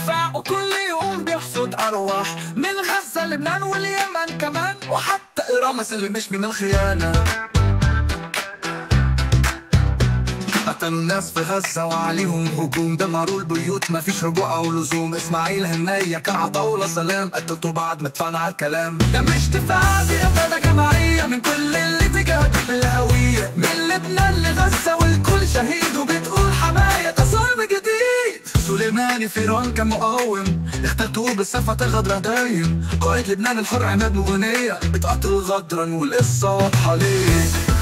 دفاع وكل يوم بيحصد أرواح من غزة لبنان واليمن كمان وحتى إيران اللي مش من الخيانة قتلوا الناس في غزة وعليهم هجوم دمروا البيوت ما فيش رجوع أو لزوم إسماعيل هنية كان عطاولة سلام قتلته بعد ما اتفقنا على الكلام ده مش دفاع دي إبادة جماعية من كل الاتجاهات الهوية من لبنان لغزة والكل شهيد وبتقول حماية ده ظلم جديد سليماني فيران كان مقاوم اختلتوه بالصفة الغدرة دايم قائد لبنان الحر عماد مغنية بتقتل غدرا والقصة واضحة ليه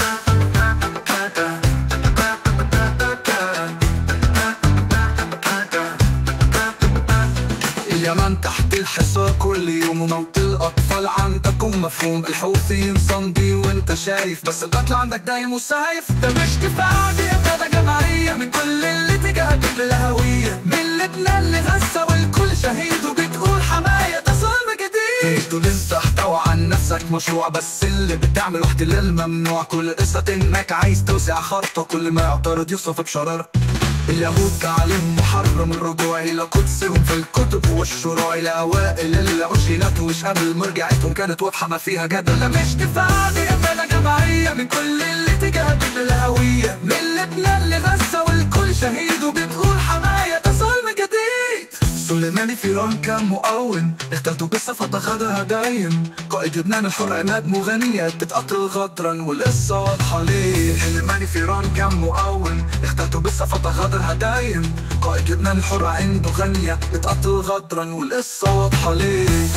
اليمن تحت الحصار كل يوم وموت الأطفال عندكم مفهوم الحوثيين صندي وانت شايف بس القتل عندك دايم وسايف ده مش دفاع دي إبادة جماعية من كل الاتجاهات الهوية من لبنان لغزة والكل شهيد وبتقول حماية ده ظلم جديد دول انت احتوى عن نفسك مشروع بس اللي بتعمله احتلال ممنوع كل قصة انك عايز توسع خطة كل ما يعترض يوصف بشرر اليهود كان عليهم محرم الرجوع إلى قدسهم في الكتب والشروع الأوائل اللي عشنت وش قبل مرجعتهم كانت واضحة ما فيها جدل لا مش دفاع دي إبادة جماعية من كل الاتجاهات الهوية من لبنان لغزة والكل شهيد وبتقول حماية ده ظلم جديد سليماني فيران كان مقاوم اختلتوا بالصفة خدها دايم قائد لبنان الحر عماد مغنية بتقتل غدرا والقصة واضحة ليه سليماني فيران كان مقاوم اختلتوا بالصفة خدها دايم قائد لبنان الحر عنده غنية بتقتل غدرا والقصة واضحة ليه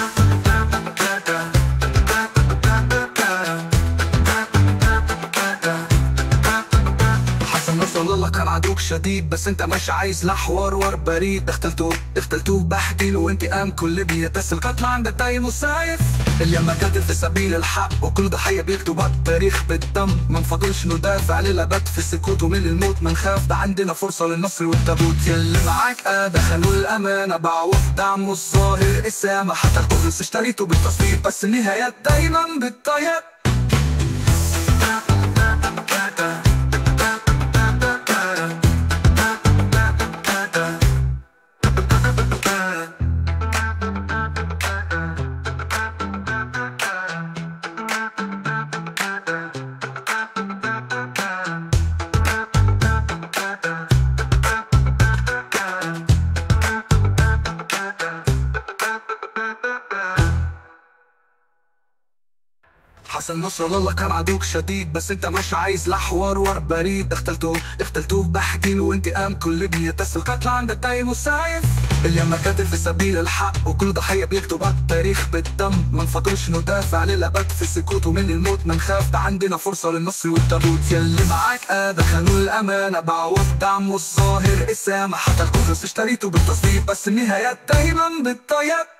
حسن نصر الله كان عدوك شديد بس انت مش عايز لا حوار ور بريد اختلتوه اختلتوه بحديل وانتقام كل بيتس القتل عندك دايم وسايف اليما قاتل في سبيل الحق وكل ضحية بيكتب التاريخ بالدم ما نفضلش ندافع للأبد في السكوت ومن الموت ما نخاف ده عندنا فرصة للنصر والتابوت يلي معاك آه خانوا الأمانة باعوا دعم الظاهر إسامة حتى القدس اشتريته بالتصوير بس النهايات دايما بالطيب حسن نصر الله كان عدوك شديد بس انت مش عايز لا حوار ور بريد اختلتوه اختلتوه بحديل وانتقام كل بيتس القتل عندك دايم وسايف اليما كاتب في سبيل الحق وكل ضحية بيكتب التاريخ بالدم ما نفضلش ندافع للأبد في السكوت ومن الموت ما نخاف ده عندنا فرصة للنصر والتابوت يلي معاك آه خانوا الأمانة باعوا الدعم والظاهر إسامة حتى القدس اشتريته بالتصديق بس النهايات دايما بالطيب